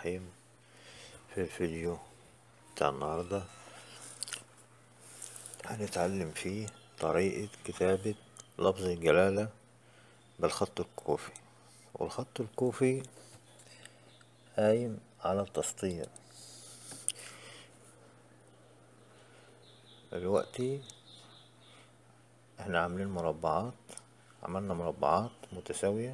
الرحيم في الفيديو بتاع النهاردة هنتعلم فيه طريقة كتابة لفظ الجلالة بالخط الكوفي والخط الكوفي قايم على التسطير دلوقتي احنا عاملين مربعات عملنا مربعات متساوية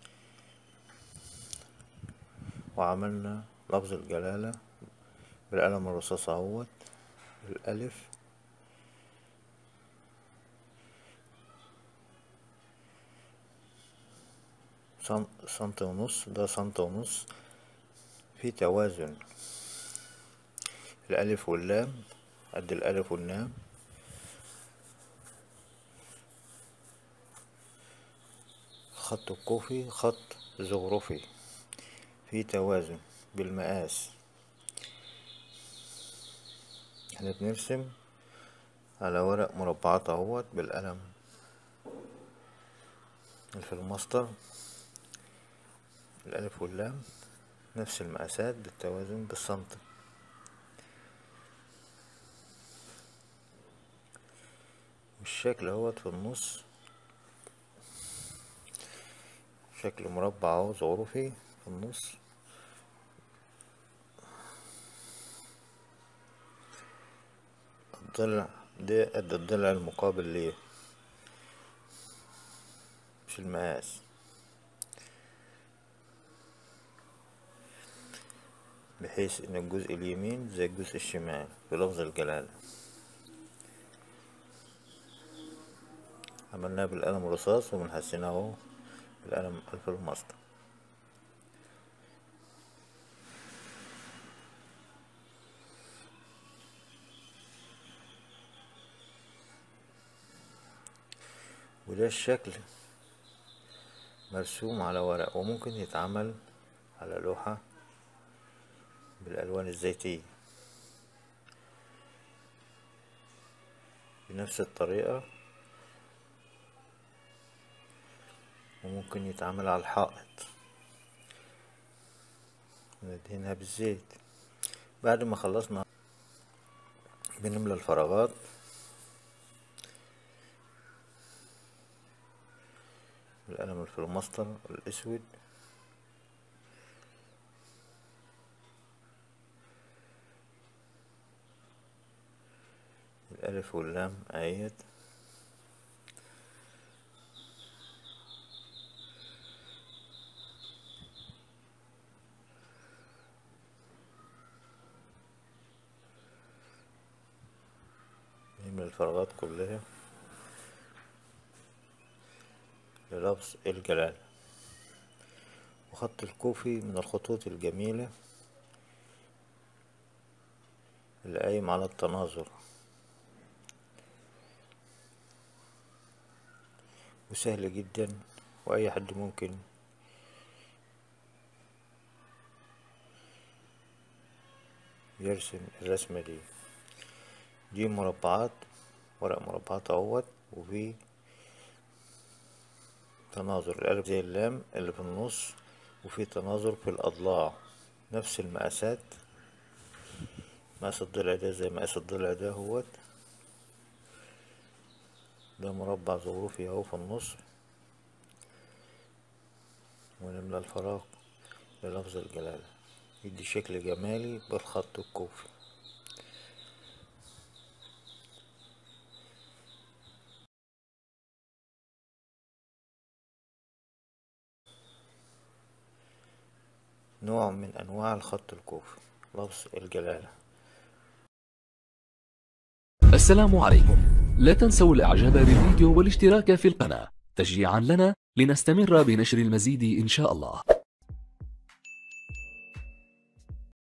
وعملنا لفظ الجلالة بالقلم الرصاص اهوت الألف سنتي ونص ده سنتي ونص في توازن الألف واللام قد الألف واللام خط الكوفي خط زخرفي في توازن بالمقاس احنا بنرسم على ورق مربعات اهوت بالقلم في المسطر الألف واللام نفس المقاسات بالتوازن بالسنتي والشكل اهوت في النص شكل مربع اهو زخرفي في النص الضلع ده قد الضلع المقابل ليه مش المقاس بحيث ان الجزء اليمين زي الجزء الشمال في لفظ الجلالة عملناه بالقلم الرصاص وبنحسناه اهو بالقلم ألف المسطر وده الشكل مرسوم على ورق وممكن يتعمل على لوحة بالألوان الزيتية بنفس الطريقة وممكن يتعمل على الحائط ندهنها بالزيت بعد ما خلصنا بنملى الفراغات بالقلم الفلوماستر الأسود الألف واللام آيات نملى الفراغات كلها للفظ الجلالة وخط الكوفي من الخطوط الجميلة اللي قايم على التناظر وسهل جدا واي حد ممكن يرسم الرسمة دي دي مربعات ورق مربعات اهوت وفي تناظر الألف زي اللام اللي في النص وفي تناظر في الأضلاع نفس المقاسات مقاس الضلع ده زي مقاس الضلع ده هوت ده مربع زخرفي اهو في النص ونملى الفراغ للفظ الجلالة يدي شكل جمالي بالخط الكوفي نوع من أنواع الخط الكوفي لفظ الجلالة السلام عليكم لا تنسوا الاعجاب بالفيديو والاشتراك في القناة تشجيعا لنا لنستمر بنشر المزيد ان شاء الله